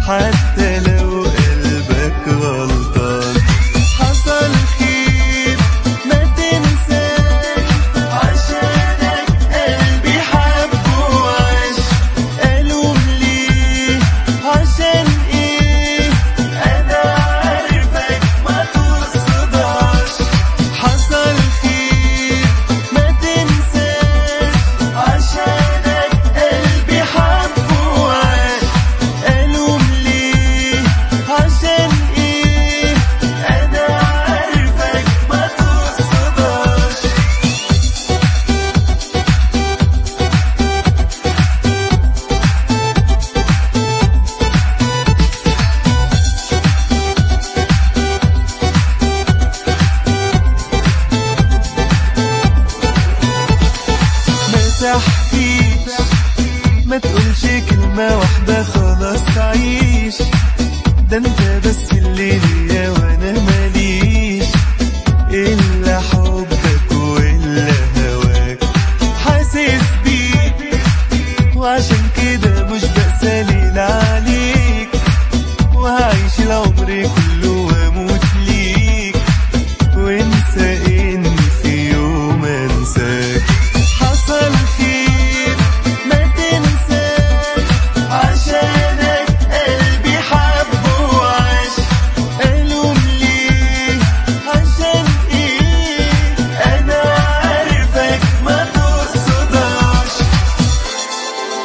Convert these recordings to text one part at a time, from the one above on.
حتى لو قلبك غلطان حصل خير ما تنساش عشانك قلبي حبه وعاش ألوم ليه عشان ايه انا عارفك ما تقصدهاش حصل خير ما تنساش عشانك قلبي حبه وعاش ألوم ليه عشان ايه انا عارفك ما تقصدهاش مسح فيك ما تقولش كلمة واحدة خلاص عيش ده انت بس اللي ليا وانا ماليش الا حبك والا هواك حاسس بيك وعشان كده مش بسالي عليك وهعيش العمر كله واموت ليك وانسى اني في يوم انساك حصل خير ما تنساش عشانك قلبي حبه وعاش ألوم ليه عشان ايه انا عارفك ما تقصدهاش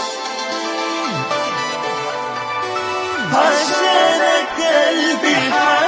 عشانك قلبي حبه